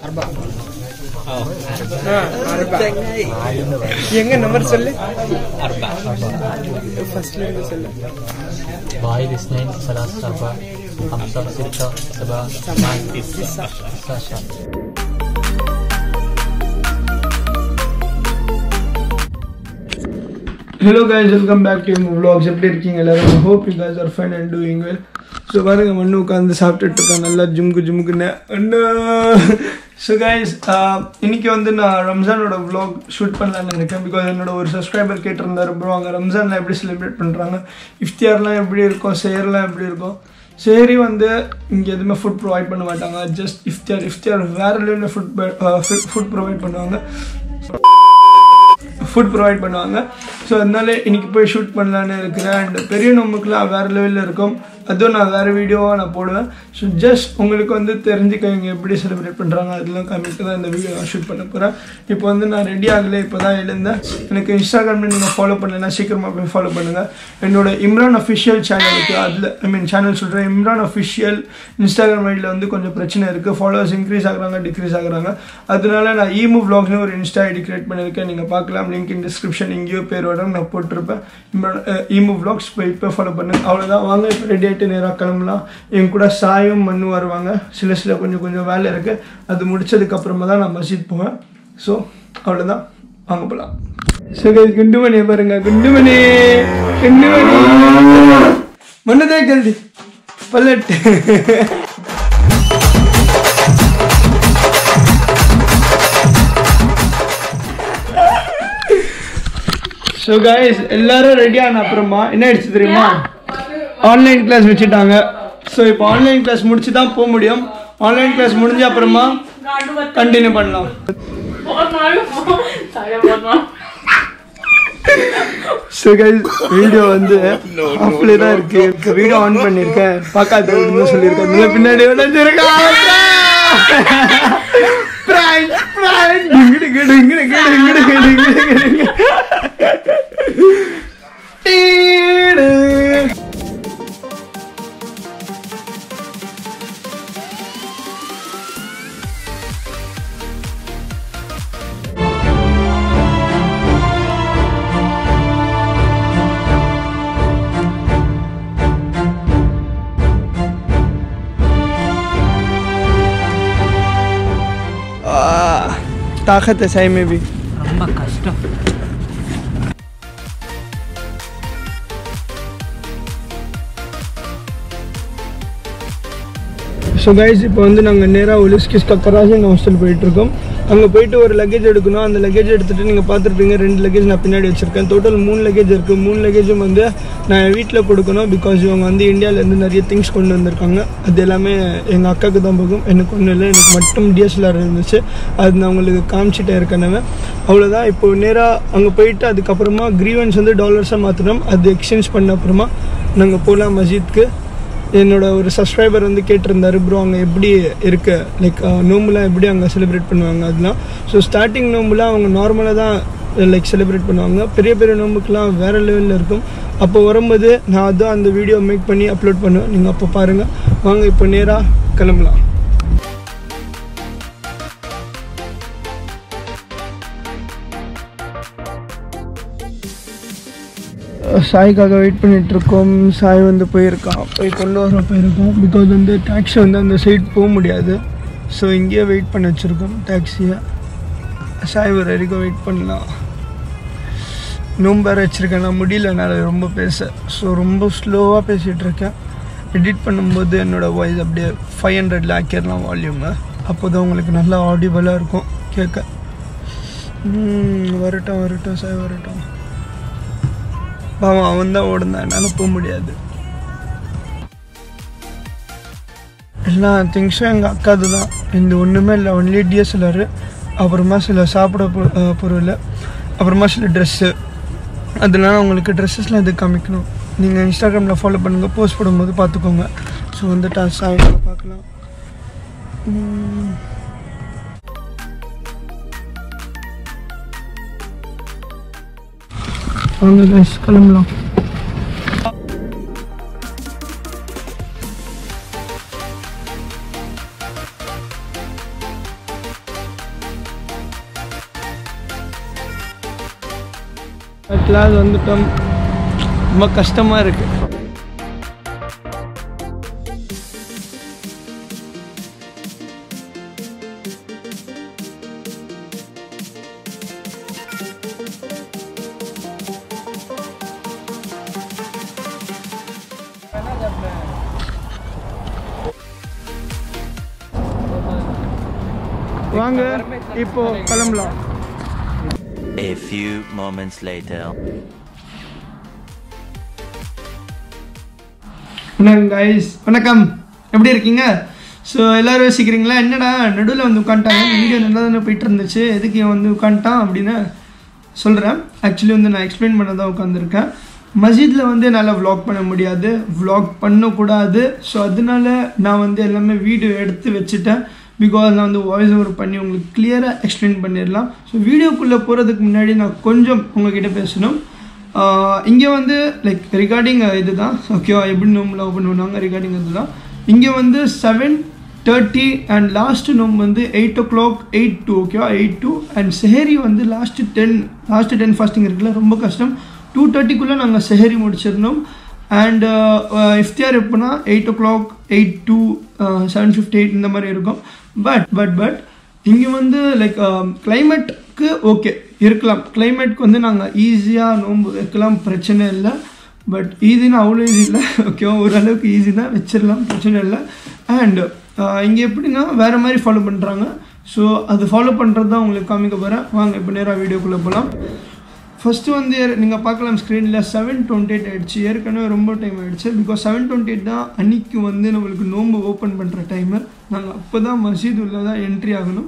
எங்க நம்பர் சொல்லு ஃபர்ஸ்ட்ல இருந்து சொல்லு واحد اثنين ثلاثة أربعة خمسة ستة سبعة ثمانية تسعة عشرة hello guys welcome back to எங்கள் vlogs எப்படி இருக்கீங்க எல்லாரும் hope you guys are fine and doing well so பாருங்க மண்ணு உட்காந்து சாப்பிட்டுட்டு இருக்கேன் நல்லா ஜுமுக்கு ஜுமுக்குன்னு அண்ணா ஸோ கைஸ் இன்னைக்கு வந்து நான் ரம்ஜானோட vlog ஷூட் பண்ணலான்னு இருக்கேன் பிகாஸ் என்னோட ஒரு சப்ஸ்கிரைபர் கேட்டிருந்தாரு ப்ரோ அங்கே ரம்ஜான்லாம் எப்படி செலிப்ரேட் பண்ணுறாங்க இஃப்தியார்லாம் எப்படி இருக்கும் சேர்லாம் எப்படி இருக்கும் சரி வந்து இங்கே எதுவுமே ஃபுட் ப்ரொவைட் பண்ண மாட்டாங்க ஜஸ்ட் இஃப்தியார் இஃப்தியார் வேறு லெவலில் ஃபுட் ஃபுட் ப்ரொவைட் பண்ணுவாங்க ஃபுட் ப்ரொவைட் பண்ணுவாங்க ஸோ அதனால இன்னைக்கு போய் ஷூட் பண்ணலான்னு இருக்கிறேன் அண்ட் பெரிய நோம்புக்குலாம் வேறு லெவலில் இருக்கும் அதுவும் நான் வேறு வீடியோவாக நான் போடுவேன் ஸோ ஜஸ்ட் உங்களுக்கு வந்து தெரிஞ்சுக்க இவங்க எப்படி செலிப்ரேட் பண்ணுறாங்க அதெல்லாம் காமிக்க தான் இந்த வீடியோ நான் ஷூட் பண்ண போகிறேன் இப்போ வந்து நான் ரெடி ஆகலை இப்போ தான் எழுந்தேன் எனக்கு இன்ஸ்டாகிராமில் நீங்கள் ஃபாலோ பண்ணலைன்னா சீக்கிரமாக போய் ஃபாலோ பண்ணுங்கள் என்னோட இம்ரான் அஃபிஷியல் சேனலுக்கு அதில் ஐ மீன் சேனல் சொல்கிறேன் இம்ரான் அஃபிஷியல் இன்ஸ்டாகிராம் ஐடியில் வந்து கொஞ்சம் பிரச்சனை இருக்குது ஃபாலோவர்ஸ் இன்க்ரீஸ் ஆகுறாங்க டிக்ரீஸ் ஆகுறாங்க அதனால நான் ஈமூ vlogsனு ஒரு இன்ஸ்டா ஐடி கிரியேட் பண்ணியிருக்கேன் நீங்கள் பார்க்கலாம் லிங்க் இன் டிஸ்கிரிப்ஷன் எங்கேயோ பேர் வரும் நான் போட்டிருப்பேன் இம்ரான் ஈமூ vlogs போய் இப்போ ஃபாலோ பண்ணுங்க அவ்வளோதான் வாங்க இப்போ ரெடி ஆகிட்டு நேராக கிளம்பலாம் என் கூட சாயும் மண்ணு வருவாங்க சில சில கொஞ்சம் கொஞ்சம் வேலை இருக்குது அது முடிச்சதுக்கு அப்புறமா தான் நான் மஸ்ஜித் போவேன் ஸோ அவ்வளோதான் வாங்க போகலாம் ஸோ குண்டுமணியை பாருங்க குண்டுமணி குண்டுமணி மன்னதே ஜல்தி பல்லட்டு ஸோ கைஸ் எல்லாரும் ரெடி ஆன அப்புறமா என்ன ஆயிடுச்சு தெரியுமா ஆன்லைன் கிளாஸ் வச்சுட்டாங்க ஸோ இப்போ ஆன்லைன் கிளாஸ் முடிச்சு தான் போக முடியும் ஆன்லைன் கிளாஸ் முடிஞ்ச அப்புறமா கண்டினியூ பண்ணலாம் ஸோ கைஸ் வீடியோ வந்து ஆஃப்ல தான் இருக்கு வீடியோ ஆன் பண்ணியிருக்கேன் பார்க்காத அப்படின்னு சொல்லியிருக்கேன் இதுல பின்னாடி விளைஞ்சிருக்கேன் பிராங்க் பிராங்க் டிங்கிடு கிடு இங்கிடு கிடு இங்கிடு கிடு இங்கிடு கிடு இங்கிடு டீடு. आ, ताकत है सही में भी ரொம்ப கஷ்டம் ஸோ கைஸ் இப்போ வந்து நாங்கள் நேராக ஒலிஸ்கிஸ்கா கராசிங் ஹாஸ்டல் போயிட்டுருக்கோம் அங்கே போயிட்டு ஒரு லக்கேஜ் எடுக்கணும் அந்த லக்கேஜ் எடுத்துகிட்டு நீங்கள் பார்த்துருப்பீங்க ரெண்டு லக்கேஜ் நான் பின்னாடி வச்சுருக்கேன் டோட்டல் மூணு லக்கேஜ் இருக்குது மூணு லக்கேஜும் வந்து நான் என் வீட்டில் கொடுக்கணும் பிகாஸ் இவங்க வந்து இந்தியாவிலேருந்து நிறைய திங்ஸ் கொண்டு வந்திருக்காங்க அது எல்லாமே எங்கள் அக்காவுக்கு தான் போகும் எனக்கு ஒன்றும் இல்லை எனக்கு மட்டும் டிஎஸ்எல்ஆர் இருந்துச்சு அது நான் உங்களுக்கு காமிச்சிட்டே இருக்கேன் அவ்வளோதான் இப்போ நேராக அங்கே போயிட்டு அதுக்கப்புறமா க்ரீவன்ஸ் வந்து டாலர்ஸாக மாற்றணும் அது எக்ஸ்சேஞ்ச் பண்ண அப்புறமா நாங்கள் போகலாம் மஸ்ஜித்க்கு என்னோட ஒரு சப்ஸ்கிரைபர் வந்து கேட்டிருந்தாரு ப்ரோ அங்கே எப்படி இருக்கு லைக் நோம்புலாம் எப்படி அங்கே செலிப்ரேட் பண்ணுவாங்க அதெல்லாம் ஸோ ஸ்டார்டிங் நோம்புலாம் அவங்க நார்மலாக தான் லைக் செலிப்ரேட் பண்ணுவாங்க பெரிய பெரிய நோம்புக்கெலாம் வேறு லெவலில் இருக்கும் அப்போ வரும்போது நான் அதுவும் அந்த வீடியோ மேக் பண்ணி அப்லோட் பண்ணுவேன் நீங்கள் அப்போ பாருங்கள் வாங்க இப்போ நேராக கிளம்பலாம் சாய்க்காக வெயிட் பண்ணிட்டு இருக்கோம் சாய் வந்து போயிருக்கான் போய் கொண்டு வர போயிருக்கோம் பிகாஸ் வந்து டாக்ஸி வந்து அந்த சைட் போக முடியாது ஸோ இங்கேயே வெயிட் பண்ணி வச்சுருக்கோம் டாக்ஸியை சாய் வர வரைக்கும் வெயிட் பண்ணலாம் நோம்பு வேறு வச்சுருக்கேன் நான் முடியல என்னால் ரொம்ப பேச ஸோ ரொம்ப ஸ்லோவாக பேசிகிட்டு இருக்கேன் எடிட் பண்ணும்போது என்னோடய வாய்ஸ் அப்படியே ஃபைவ் ஹண்ட்ரட்ல ஆக்கிடலாம் வால்யூமை அப்போ தான் உங்களுக்கு நல்லா ஆடிபலாக இருக்கும் கேட்க ம், வரட்டும் வரட்டும் சாய் வரட்டும் பாவம் அவன் தான் ஓடுந்தான் என்னால் போக முடியாது எல்லா திங்ஸும் எங்கள் அக்காது தான் இந்த ஒன்றுமே இல்லை ஒன்லி டிஎஸ்எல்ஆர் அப்புறமா சில சாப்பிட பொ- அஹ் பொருள் அப்புறமா சில ட்ரெஸ்ஸு அதெல்லாம் உங்களுக்கு ட்ரெஸ்ஸஸ்லாம் இது காமிக்கணும் நீங்கள் இன்ஸ்டாகிராமில் ஃபாலோ பண்ணுங்கள் போஸ்ட் போடும்போது பார்த்துக்கோங்க ஸோ வந்துட்டா சாயங்காலம் பார்க்கலாம் உம். வாங்க guys, கிளம்பலாம் கிளாஸ் வந்துட்டோம் ரொம்ப கஷ்டமாக இருக்குது வாங்க இப்போ கிளம்பலாம் A few moments later. வணக்கம் கைஸ் வணக்கம் எப்படி இருக்கீங்க ஸோ எல்லாரும் யோசிக்கிறீங்களா என்னடா நடுவில் வந்து உட்காந்துட்டாங்க வீடியோ நல்லா தானே போயிட்டு இருந்துச்சு எதுக்கு இவன் வந்து உட்காந்துட்டான் அப்படின்னு சொல்கிறேன் ஆக்சுவலி வந்து நான் எக்ஸ்பிளைன் பண்ண தான் உட்காந்துருக்கேன் மஸ்ஜிதில் வந்து என்னால் vlog பண்ண முடியாது vlog பண்ணக்கூடாது ஸோ அதனால நான் வந்து எல்லாமே வீடியோ எடுத்து வச்சுட்டேன் பிகாஸ் நான் வந்து வாய்ஸ் ஓவர் பண்ணி உங்களுக்கு கிளியராக எக்ஸ்பிளைன் பண்ணிடலாம் ஸோ வீடியோக்குள்ளே போகிறதுக்கு முன்னாடி நான் கொஞ்சம் உங்ககிட்ட பேசணும் இங்கே வந்து லைக் ரிகார்டிங் இதுதான் ஓகேவா எப்படி நோம்பில் ஓப்பன் பண்ணுவாங்க ரிகார்டிங் இதுதான் இங்கே வந்து செவன் தேர்ட்டி அண்ட் லாஸ்ட் நோம்பு வந்து eight o'clock eight two ஓகேவா எயிட் டூ அண்ட் செஹரி வந்து last ten last ten fasting இருக்குல்ல ரொம்ப கஷ்டம் டூ தேர்ட்டிக்குள்ளே நாங்கள் செஹரி முடிச்சிருந்தோம் அண்ட் இஃப்தியார் எப்போனா eight o'clock eight two seven fifty eight இந்த மாதிரி இருக்கும் பட் பட் பட் இங்கே வந்து லைக் கிளைமேட்டுக்கு ஓகே இருக்கலாம் கிளைமேட்க்கு வந்து நாங்கள் ஈஸியாக நோன்பு வைக்கலாம் பிரச்சனை இல்லை பட் ஈஸின்னு அவ்வளோ ஈஸி இல்லை ஓகேவா ஓரளவுக்கு ஈஸி தான் வச்சிடலாம் பிரச்சனை இல்லை அண்ட் இங்கே எப்படின்னா வேறு மாதிரி ஃபாலோ பண்ணுறாங்க ஸோ அது ஃபாலோ பண்ணுறது தான் உங்களுக்கு காமிக்க போகிறேன் வாங்க இப்போ நேராக வீடியோக்குள்ளே போகலாம் ஃபஸ்ட்டு வந்து நீங்கள் பார்க்கலாம் ஸ்க்ரீனில் செவன் டுவெண்ட்டி எயிட் ஆகிடுச்சு ஏற்கனவே ரொம்ப டைம் ஆகிடுச்சு பிகாஸ் செவன் டுவெண்ட்டி எயிட் தான் அன்றைக்கி வந்து நம்மளுக்கு நோன்பு ஓப்பன் பண்ணுற டைமு நாங்கள் அப்போ தான் மசீத் உள்ள தான் என்ட்ரி ஆகணும்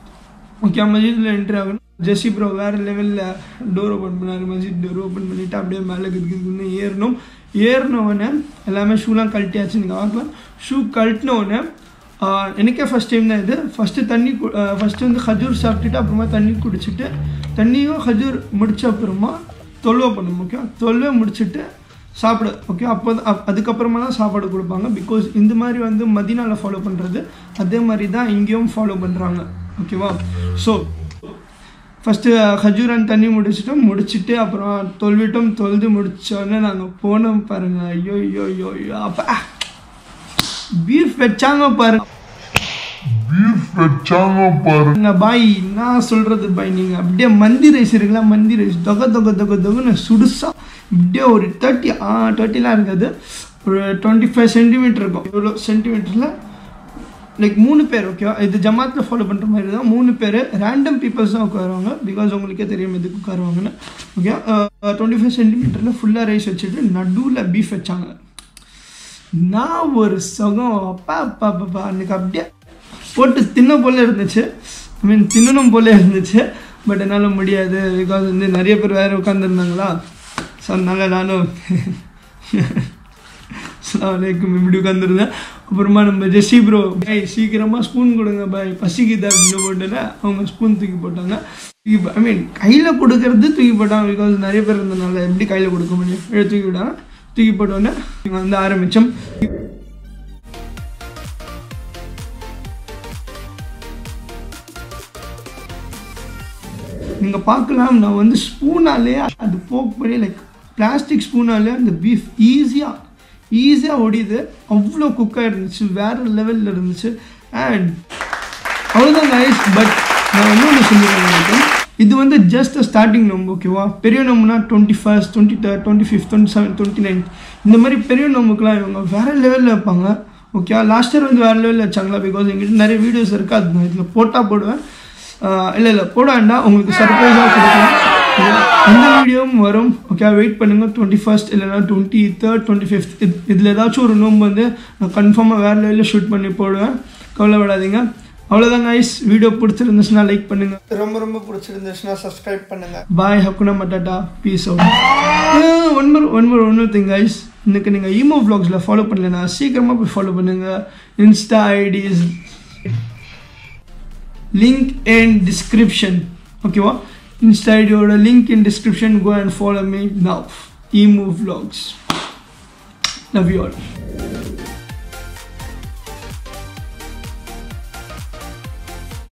ஓகே மஸ்ஜிதில் என்ட்ரி ஆகணும் ஜெஸ்ஸி ப்ரோ வேறு லெவலில் டோர் ஓப்பன் பண்ணார் மஸ்ஜித் டோர் ஓப்பன் பண்ணிவிட்டு அப்படியே மேலே கிதுக்குன்னு ஏறணும் ஏறினவுடனே எல்லாமே ஷூலாம் கழட்டியாச்சு நீங்கள் பார்க்கலாம் ஷூ கழட்டினவுடனே எனக்கே ஃபஸ்ட் டைம் தான் இது ஃபஸ்ட்டு தண்ணி ஃபஸ்ட்டு வந்து ஹஜூர் சாப்பிட்டுட்டு அப்புறமா தண்ணி குடிச்சிட்டு தண்ணியும் ஹஜூர் முடிச்ச அப்புறமா தொல்வை பண்ணணும் ஓகே தொல்வை முடிச்சுட்டு சாப்பிட ஓகே அப்போ தான் அதுக்கப்புறமா தான் சாப்பாடு கொடுப்பாங்க பிகாஸ் இந்த மாதிரி வந்து மதினாவில் ஃபாலோ பண்ணுறது அதே மாதிரி தான் இங்கேயும் ஃபாலோ பண்ணுறாங்க ஓகேவா ஸோ ஃபஸ்ட்டு ஹஜூரன் தண்ணி முடிச்சிட்டோம் முடிச்சுட்டு அப்புறம் தொல்விட்டோம் தொழுது முடிச்சோடனே நாங்கள் போனோம் பாருங்க ஐயோ ஐயோ ஐயோ ஐயோ அப்பா பீஃப் வச்சாங்க பாருங்க வச்சாங்க பாரு பாருங்க பாய் நான் சொல்றது பாய் நீங்க அப்படியே மந்தி ரைஸ் இருக்குல்ல மந்தி ரைஸ் தொக தொக தொக தொகன்னு சுடுசா இப்படியே ஒரு தேர்ட்டி ஆ தேர்ட்டிலாம் இருக்காது ஒரு டுவெண்ட்டி ஃபைவ் சென்டிமீட்டர் இருக்கும் இவ்வளோ சென்டிமீட்டரில் லைக் மூணு பேர் ஓகேவா இது ஜமாத்தில் ஃபாலோ பண்ணுற மாதிரி தான் மூணு பேர் ரேண்டம் பீப்புள்ஸ் தான் உட்காருவாங்க பிகாஸ் உங்களுக்கே தெரியும் எதுக்கு உட்காருவாங்கன்னு ஓகே டுவெண்ட்டி ஃபைவ் சென்டிமீட்டரில் ஃபுல்லாக ரைஸ் வச்சுட்டு நடுவில் பீஃப் வச்சாங்க நான் ஒரு சுகம் அப்பா அப்பா அப்பா அன்னைக்கு அப்படியே போட்டு தின்ன போல இருந்துச்சு ஐ மீன் தின்னணும் போல இருந்துச்சு பட் என்னால் முடியாது பிகாஸ் வந்து நிறைய பேர் வேறு உட்காந்துருந்தாங்களா ஸோ அதனால நானும் அலைக்கும் இப்படி உட்காந்துருந்தேன் அப்புறமா நம்ம ஜெஸ்ஸி ப்ரோ பாய் சீக்கிரமாக ஸ்பூன் கொடுங்க பாய் பசிக்குது அப்படின்னு போட்டுல அவங்க ஸ்பூன் தூக்கி போட்டாங்க ஐ மீன் கையில் கொடுக்கறது தூக்கி போட்டாங்க பிகாஸ் நிறைய பேர் இருந்தனால எப்படி கையில் கொடுக்க முடியும் எடுத்து தூக்கி விட்டாங்க தூக்கி போட்டோன்னே இவங்க வந்து ஆரம்பித்தோம் நீங்கள் பார்க்கலாம் நான் வந்து ஸ்பூனாலே அது போக் பண்ணி லைக் பிளாஸ்டிக் ஸ்பூனாலே அந்த பீஃப் ஈஸியாக ஈஸியாக ஒடியுது அவ்வளோ குக்காக இருந்துச்சு வேறு லெவலில் இருந்துச்சு அண்ட் அவ்வளோதான் நைஸ் பட் நான் வந்து ஒன்று சொல்லிடுறேன் உங்களுக்கு இது வந்து ஜஸ்ட் ஸ்டார்டிங் நோம்பு ஓகேவா பெரிய நோம்புனா twenty first twenty third twenty fifth twenty seven twenty nine இந்த மாதிரி பெரிய நோம்புக்கெலாம் இவங்க வேறு லெவலில் வைப்பாங்க ஓகே லாஸ்ட் இயர் வந்து வேறு லெவலில் வச்சாங்களா பிகாஸ் எங்கிட்ட நிறைய வீடியோஸ் இருக்குது அது நான் இதில் போட்டால் போடுவேன் இல்லை இல்லை போட வேண்டாம் உங்களுக்கு சர்ப்ரைஸாக கொடுக்கலாம் அந்த வீடியோவும் வரும் ஓகே வெயிட் பண்ணுங்கள் டுவெண்ட்டி ஃபர்ஸ்ட் இல்லைனா டுவெண்ட்டி தேர்ட் டுவெண்ட்டி ஃபிஃப்த் இது இதில் ஏதாச்சும் ஒரு நோம்பு வந்து நான் கன்ஃபார்மாக வேறு லெவலில் ஷூட் பண்ணி போடுவேன் கவலைப்படாதீங்க அவ்வளோதான் கைஸ் வீடியோ பிடிச்சிருந்துச்சுன்னா லைக் பண்ணுங்க ரொம்ப ரொம்ப பிடிச்சிருந்துச்சுன்னா சப்ஸ்கிரைப் பண்ணுங்க பாய் ஹக்குனா மட்டாட்டா peace out one more one more one thing guys இன்னைக்கு நீங்கள் ஈமோ vlogsல ஃபாலோ பண்ணலனா சீக்கிரமாக போய் ஃபாலோ பண்ணுங்க insta ID's link in description ஓகேவா இன்ஸ்டா ஐடியோட link in description go and follow me now Emo vlogs love you all